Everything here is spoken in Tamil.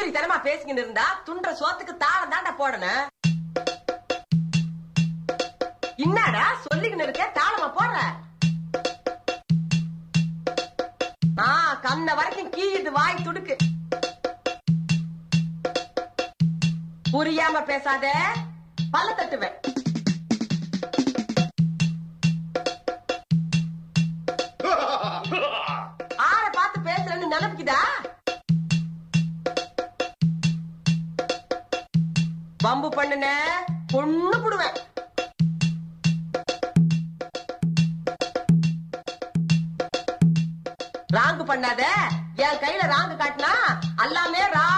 தனமா பேசிக்கிட்டு இருந்தா துண்ட சோத்துக்கு தாளம் தாண்டா போடணும் என்னடா சொல்லிக்கின்னு இருக்க தாளமா போடுற ஆ கண்ண வரைக்கும் கீயுது வாய் துடுக்கு புரியாம பேசாத பல்ல தட்டுவேன் ஆற பார்த்து பேசுறேன்னு நினைப்புக்குதா பம்பு பண்ணுன பொண்ணு புடுவேன் ராங்கு பண்ணாத என் கையில ராங்கு காட்டினா எல்லாமே ரா